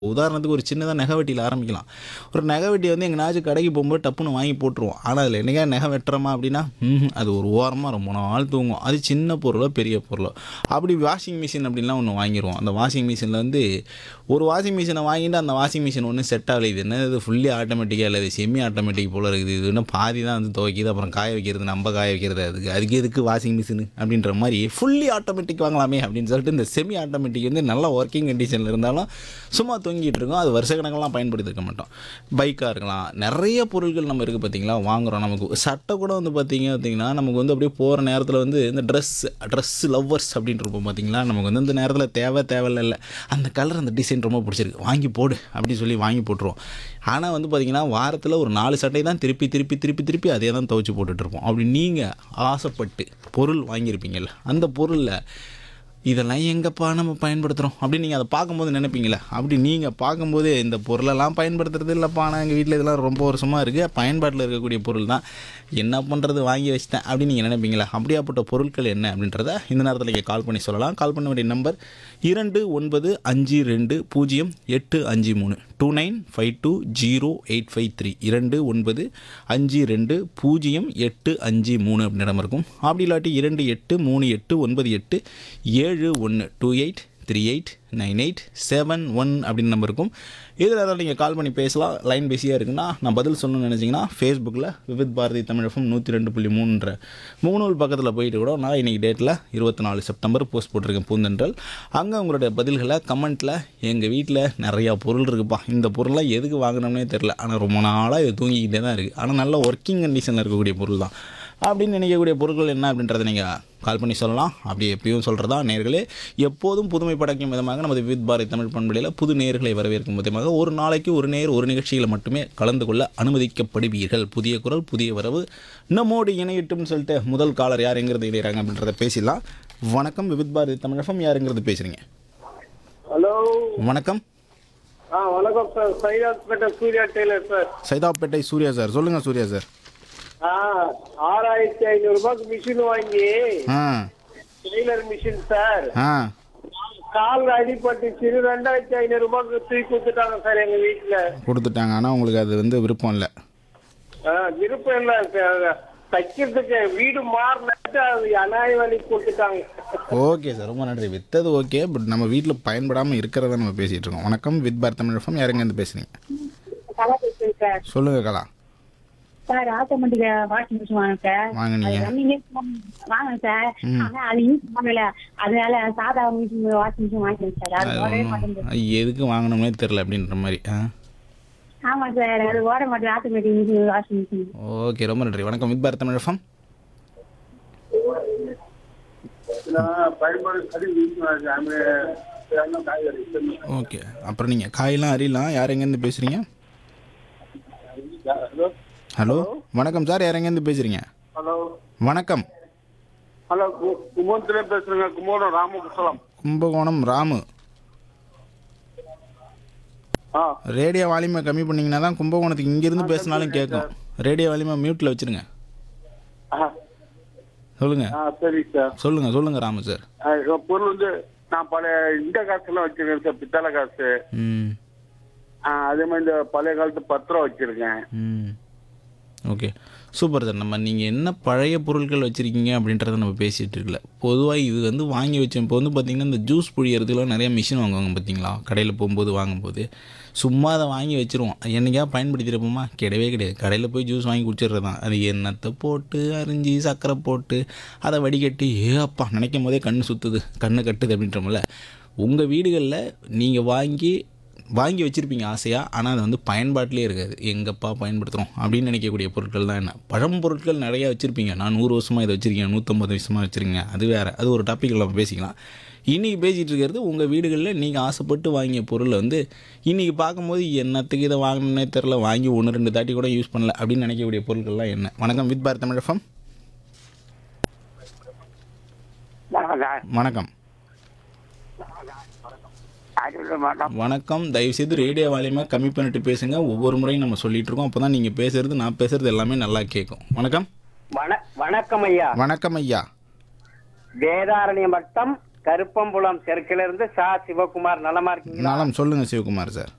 உதாரணத்துக்கு ஒரு சின்னதாக நகை வெட்டியில் ஆரம்பிக்கலாம் ஒரு நகை வெட்டி வந்து எங்கேனாச்சும் கடைக்கு போகும்போது டப்புன்னு வாங்கி போட்டுருவோம் ஆனால் அதில் என்னைக்கா நகை வெட்டுறோமா அப்படின்னா ம்ஹும், அது ஒரு ஓரமாக ரொம்ப நாள் தூங்கும் அது சின்ன பொருளோ பெரிய பொருளோ அப்படி வாஷிங் மிஷின் அப்படின்லாம் ஒன்று வாங்கிடுவோம் அந்த வாஷிங் மிஷினில் வந்து ஒரு வாஷிங் மிஷினை வாங்கிட்டு அந்த வாஷிங் மிஷின் ஒன்றும் செட் ஆகலை இது என்ன இது ஃபுல்லி ஆட்டோமேட்டிக்காக இல்லை இது செமி ஆட்டோமேட்டிக் போல் இருக்குது இது இன்னும் பாதி தான் வந்து துவைக்கிது அப்புறம் காய வைக்கிறது நம்ம காய வைக்கிறது அதுக்கு அதுக்கு எதுக்கு வாஷிங் மிஷின் அப்படின்ற மாதிரி ஃபுல்லி ஆட்டோமேட்டிக் வாங்கலாமே அப்படின்னு சொல்லிட்டு இந்த செமி ஆட்டோமேட்டிக் வந்து நல்ல ஒர்க்கிங் கண்டிஷனில் இருந்தாலும் சும்மா தூங்கிட்டு இருக்கோம் அது வருஷக்கணக்கெல்லாம் பயன்படுத்திருக்க மாட்டோம் பைக்காக இருக்கலாம் நிறைய பொருட்கள் நம்ம இருக்குது பார்த்தீங்களா வாங்குறோம் நமக்கு சட்டை கூட வந்து பார்த்தீங்க பார்த்தீங்கன்னா நமக்கு வந்து அப்படியே போகிற நேரத்தில் வந்து இந்த ட்ரெஸ் ட்ரெஸ் லவ்வர்ஸ் அப்படின்ட்டு இருப்போம் பார்த்தீங்களா நமக்கு வந்து இந்த நேரத்தில் தேவை தேவையில்ல இல்லை அந்த கலர் அந்த டிசைன் ரொம்ப பிடிச்சிருக்கு வாங்கி போடு அப்படின்னு சொல்லி வாங்கி போட்டுருவோம் ஆனால் வந்து பார்த்தீங்கன்னா வாரத்தில் ஒரு நாலு சட்டை தான் திருப்பி திருப்பி திருப்பி திருப்பி அதே தான் துவைச்சி போட்டுட்ருப்போம் அப்படி நீங்கள் ஆசைப்பட்டு பொருள் வாங்கியிருப்பீங்கல்ல அந்த பொருளில் இதெல்லாம் எங்கப்பா நம்ம பயன்படுத்துகிறோம் அப்படின்னு நீங்கள் அதை பார்க்கும்போது நினைப்பீங்களே அப்படி நீங்கள் பார்க்கும்போது இந்த பொருளெல்லாம் பயன்படுத்துறது இல்லைப்பா ஆனால் எங்கள் வீட்டில் இதெல்லாம் ரொம்ப வருஷமாக இருக்குது பயன்பாட்டில் இருக்கக்கூடிய பொருள் தான் என்ன பண்ணுறது வாங்கி வச்சிட்டேன் அப்படின்னு நீங்கள் நினைப்பீங்களா அப்படியாப்பட்ட பொருட்கள் என்ன அப்படின்றத இந்த நேரத்தில் நீங்கள் கால் பண்ணி சொல்லலாம் கால் பண்ண வேண்டிய நம்பர் இரண்டு ஒன்பது அஞ்சு ரெண்டு பூஜ்ஜியம் எட்டு அஞ்சு மூணு two nine five two zero eight five three இரண்டு ஒன்பது அஞ்சு ரெண்டு பூஜ்ஜியம் எட்டு அஞ்சு மூணு அப்படின்ற நம்பர் இருக்கும் அப்படி இல்லாட்டி இரண்டு எட்டு மூணு எட்டு ஒன்பது எட்டு ஏழு ஒன்று two eight three eight nine eight seven one அப்படின்னு நம்பர் இருக்கும் இதில் ஏதாவது நீங்கள் கால் பண்ணி பேசலாம் லைன் பிஸியாக இருக்குன்னா நான் பதில் சொல்லணும்னு நினச்சிங்கன்னா ஃபேஸ்புக்கில் விவித் பாரதி தமிழகம் நூற்றி ரெண்டு புள்ளி மூணுன்ற முகநூல் பக்கத்தில் போயிட்டு கூட நான் இன்றைக்கி டேட்டில் இருபத்தி நாலு செப்டம்பர் போஸ்ட் போட்டிருக்கேன் பூந்தென்றல் அங்கே உங்களுடைய பதில்களை கமெண்ட்டில் எங்கள் வீட்டில் நிறையா பொருள் இருக்குப்பா இந்த பொருள்லாம் எதுக்கு வாங்கினோம்னே தெரில ஆனால் ரொம்ப நாளாக இது தூங்கிக்கிட்டே தான் இருக்குது ஆனால் நல்ல ஒர்க்கிங் கண்டிஷனில் இருக்கக்கூடிய பொருள் தான் அப்படின்னு நினைக்கக்கூடிய பொருட்கள் என்ன அப்படின்றத நீங்கள் கால் பண்ணி சொல்லலாம் அப்படி எப்படியும் சொல்கிறதா நேர்களே எப்போதும் புதுமை படைக்கும் விதமாக நமது வித் பாரதி தமிழ் பண்பலையில் புது நேர்களை வரவேற்கும் விதமாக ஒரு நாளைக்கு ஒரு நேர் ஒரு நிகழ்ச்சியில் மட்டுமே கலந்து கொள்ள அனுமதிக்கப்படுவீர்கள் புதிய குரல் புதிய வரவு நம்மோடு இணையட்டும்னு சொல்லிட்டு முதல் காலர் யாருங்கிறது இணைகிறாங்க அப்படின்றத பேசிடலாம் வணக்கம் விவித் பாரதி தமிழகம் யாருங்கிறது பேசுகிறீங்க ஹலோ வணக்கம் ஆ வணக்கம் sir Saidapet Surya tailor sir Saidapet Surya sir சொல்லுங்கள் சூர்யா சார் ஆ ஆறாயிரத்தி ஐநூறு ரூபாய்க்கு மிஷின் வாங்கி ஆ டெய்லர் மிஷின் சார் ஆ கால் அடிபட்டுச்சு ரெண்டாயிரத்தி ஐநூறு ரூபாய்க்கு தூக்கி கொடுத்துட்டாங்க சார் எங்க வீட்டுல கொடுத்துட்டாங்க ஆனால் உங்களுக்கு அது வந்து விருப்பம் இல்லை ஆ, விருப்பம் இல்ல சார். தைக்கிறதுக்கு வீடு மாறினது அது அநாய வழி கொடுத்துட்டாங்க ஓகே சார் ரொம்ப நன்றி வித்தது ஓகே பட் நம்ம வீட்டில் பயன்படாமல் இருக்கிறத நம்ம பேசிகிட்டு இருக்கோம் வணக்கம் வித் பார் தமிழ் எஃப்எம் யாருங்க இருந்து பேசுறீங்க கலா பேசுறேன் சார் சொல்லுங்க Kala sir automatic washing machine வாங்க சார் வாங்குனீங்க. அது running ஏ வாங்க சார் ஆனா அது யூஸ் பண்ணல அதனால சாதா மிஷின் வாஷிங் மிஷின் வாங்கிட்டேன் சார் அது அது ஓடவே ஒண்ணும் மாட்டேங்குது அது எதுக்கு வாங்கணும்னே தெரில அப்படின்ற மாதிரி ஆ ஆமா சார் அது ஓட மாட்டேங்குது automatic machine washing machine okay ரொம்ப நன்றி வணக்கம் வித் பார் தமிழ் எஃப்எம் ஓகே அப்புறம் நீங்கள் காயெல்லாம் அறியலாம் யார் எங்கேருந்து பேசுகிறீங்க ஹலோ வணக்கம் சார் யார் எங்கேருந்து பேசுகிறீங்க ஹலோ வணக்கம் ஹலோ குமோத்துல பேசுறேங்க குமோரம் ராமகுசலம் கும்பகோணம் ராமு ஆ ரேடியோ வால்யூமை கம்மி பண்ணிங்கன்னா தான் கும்பகோணத்துக்கு இங்கேருந்து பேசினாலும் கேட்கும் ரேடியோ வால்யூமை மியூட்டில் வச்சுருங்க ஆ, சொல்லுங்கள் ஆ சரி சார் சொல்லுங்கள் சொல்லுங்கள் ராமு சார் ஆ, இந்த பொருள் வந்து நான் பழைய இந்த காசுலாம் வச்சிருக்கேன் சார் பித்தளை காசு ம் ஆ, அதே மாதிரி இந்த பழைய காலத்து பத்திரம் வச்சிருக்கேன் ம் ஓகே சூப்பர் சார் நம்ம நீங்கள் என்ன பழைய பொருட்கள் வச்சுருக்கீங்க அப்படின்றத நம்ம பேசிகிட்டு இருக்கல பொதுவாக இது வந்து வாங்கி வச்சோம் இப்போ வந்து பார்த்திங்கன்னா இந்த ஜூஸ் புழியறதுக்குலாம் நிறைய மிஷின் வாங்குவாங்க பார்த்தீங்களா கடையில் போகும்போது வாங்கும்போது சும்மா அதை வாங்கி வச்சுருவோம் என்னைக்கா பயன்படுத்திருப்போமா கிடையவே கிடையாது கடையில் போய் ஜூஸ் வாங்கி குடிச்சிடுறது தான் அது எண்ணத்தை போட்டு அரிஞ்சு சர்க்கரை போட்டு அதை வடிகட்டி ஏ அப்பா நினைக்கும் போதே கண்ணு சுற்றுது கண்ணு கட்டுது அப்படின்றோம்ல உங்கள் வீடுகளில் நீங்கள் வாங்கி வாங்கி வச்சுருப்பீங்க ஆசையாக ஆனால் அது வந்து பயன்பாட்டிலே இருக்காது எங்கப்பா பயன்படுத்துகிறோம் அப்படின்னு நினைக்கக்கூடிய பொருட்கள் தான் என்ன பழம் பொருட்கள் நிறையா வச்சுருப்பீங்க நான் நூறு வருஷமாக இதை வச்சுருக்கேன் நூற்றம்பது வருஷமாக வச்சுருக்கேன் அது வேறு அது ஒரு டாப்பிக்கில் நம்ம பேசிக்கலாம் இன்றைக்கி பேசிகிட்டு இருக்கிறது உங்கள் வீடுகளில் நீங்கள் ஆசைப்பட்டு வாங்கிய பொருளை வந்து இன்றைக்கி பார்க்கும்போது என்னத்துக்கு இதை வாங்கணும்னே தெரில வாங்கி ஒன்று ரெண்டு தாட்டி கூட யூஸ் பண்ணல அப்படின்னு நினைக்கக்கூடிய பொருட்கள்லாம் என்ன வணக்கம் வித் பார் தமிழகம் வணக்கம் வணக்கம் தயவுசெய்து ரேடியோ வால்யூமை கம்மி பண்ணிட்டு பேசுங்க ஒவ்வொரு முறையும் நம்ம சொல்லிட்டு இருக்கோம் அப்போ தான் நீங்கள் பேசுறது நான் பேசுறது எல்லாமே நல்லா கேட்கும் வணக்கம் வண வணக்கம் ஐயா வணக்கம் ஐயா வேதாரண்யம் வட்டம் கருப்பம்புலம் தெற்கிலிருந்து சா சிவகுமார் நலமா இருக்கீங்களா நலம் சொல்லுங்க சிவகுமார் சார்